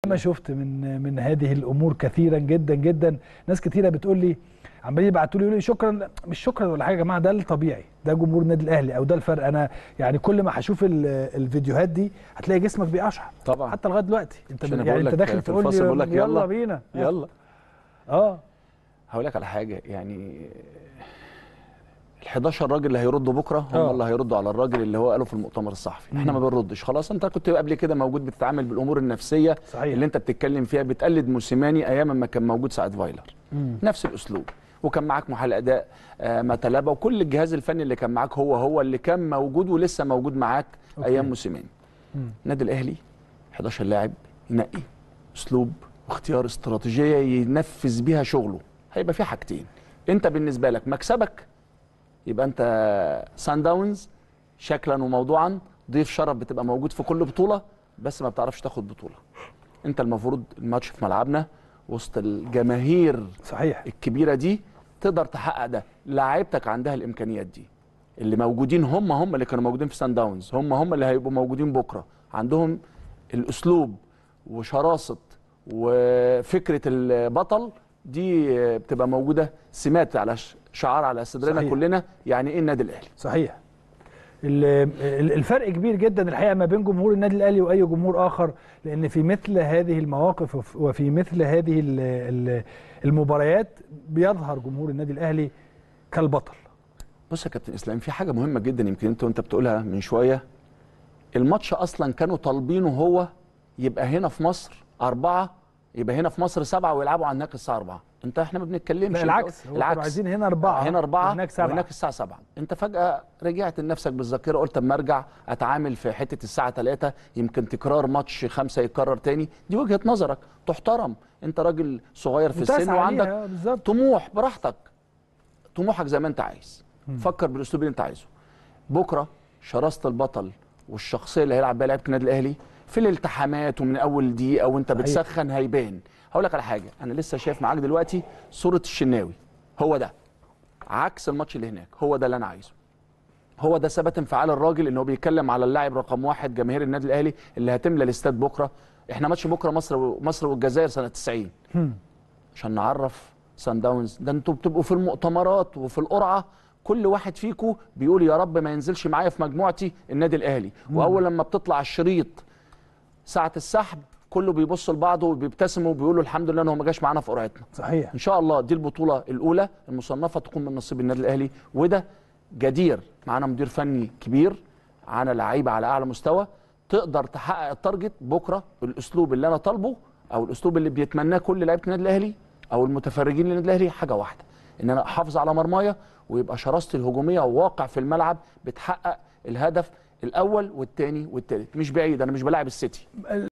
ما شفت من من هذه الامور كثيرا جدا جدا ناس كثيره بتقول لي عمالين يبعتوا لي يقولوا لي شكرا مش شكرا ولا حاجه يا جماعه ده الطبيعي ده جمهور النادي الاهلي او ده الفرق انا يعني كل ما هشوف ال- الفيديوهات دي هتلاقي جسمك بيقشعر طبعا حتى لغايه دلوقتي انت مش أنا يعني بقول انت لك داخل في تقول الفصل بقول لي لك يلا يلا بينا يلا اه هقول لك على حاجه يعني ال 11 راجل اللي هيردوا بكره هم آه. اللي هيردوا على الراجل اللي هو قاله في المؤتمر الصحفي احنا ما بنردش خلاص انت كنت قبل كده موجود بتتعامل بالامور النفسيه صحيح. اللي انت بتتكلم فيها بتقلد موسيماني ايام ما كان موجود ساعه فايلر مم. نفس الاسلوب وكان معاك محلل اداء آه، متلابه وكل الجهاز الفني اللي كان معاك هو هو اللي كان موجود ولسه موجود معاك أوكي. ايام موسيماني مم. النادي الاهلي 11 لاعب ينقي اسلوب واختيار استراتيجيه ينفذ بيها شغله هيبقى في حاجتين انت بالنسبه لك مكسبك يبقى انت سان داونز شكلا وموضوعا ضيف شرف بتبقى موجود في كل بطوله بس ما بتعرفش تاخد بطوله انت المفروض الماتش في ملعبنا وسط الجماهير صحيح الكبيره دي تقدر تحقق ده لاعيبتك عندها الامكانيات دي اللي موجودين هم هم اللي كانوا موجودين في سان داونز هم هم اللي هيبقوا موجودين بكره عندهم الاسلوب وشراسه وفكره البطل دي بتبقى موجوده سمات على ش- شعار على صدرنا صحيح. كلنا يعني ايه النادي الاهلي صحيح ال- ال- الفرق كبير جدا الحقيقه ما بين جمهور النادي الاهلي واي جمهور اخر لان في مثل هذه المواقف وف- وفي مثل هذه ال- ال- المباريات بيظهر جمهور النادي الاهلي كالبطل بص يا كابتن اسلام في حاجه مهمه جدا يمكن انت وانت بتقولها من شويه الماتش اصلا كانوا طالبينه هو يبقى هنا في مصر أربعة يبقى هنا في مصر سبعة ويلعبوا على هناك الساعة أربعة أنت إحنا ما بنتكلمش لا أنت العكس قلت- هو كانوا عايزين هنا اربعه هنا أربعة وهناك سبعه وهناك الساعة سبعة أنت فجأة رجعت لنفسك بالذاكرة قلت أما أرجع أتعامل في حتة الساعة 3 يمكن تكرار ماتش خمسة يتكرر تاني دي وجهة نظرك تحترم أنت راجل صغير في وتسعى السن عليها، وعندك آه، بالظبط طموح براحتك طموحك زي ما انت عايز فكر بالاسلوب اللي انت عايزه بكره شراسه البطل والشخصيه اللي هيلعب بيها لعيبه النادي الاهلي في الالتحامات ومن اول دقيقه وانت صحيح. بتسخن هيبان هقول لك على حاجه انا لسه شايف معاك دلوقتي صوره الشناوي هو ده عكس الماتش اللي هناك هو ده اللي انا عايزه هو ده ثبات انفعال الراجل ان هو بيتكلم على اللاعب رقم واحد جماهير النادي الاهلي اللي هتملى الاستاد بكره احنا ماتش بكره مصر مصر والجزائر سنه 90 هم. عشان نعرف سان داونز ده انتوا بتبقوا في المؤتمرات وفي القرعه كل واحد فيكم بيقول يا رب ما ينزلش معايا في مجموعتي النادي الاهلي واول لما بتطلع الشريط ساعه السحب كله بيبص لبعضه وبيبتسموا وبيقولوا الحمد لله ان هو ما جاش معانا في قرعتنا صحيح ان شاء الله دي البطوله الاولى المصنفه تكون من نصيب النادي الاهلي وده جدير معانا مدير فني كبير معانا لعيبه على اعلى مستوى تقدر تحقق التارجت بكره بالاسلوب اللي انا طالبه او الاسلوب اللي بيتمناه كل لعيبه النادي الاهلي او المتفرجين للنادي الاهلي حاجه واحده ان انا احافظ على مرمايا ويبقى شراستي الهجوميه واقع في الملعب بتحقق الهدف الاول والثاني والثالث مش بعيد انا مش بلاعب السيتي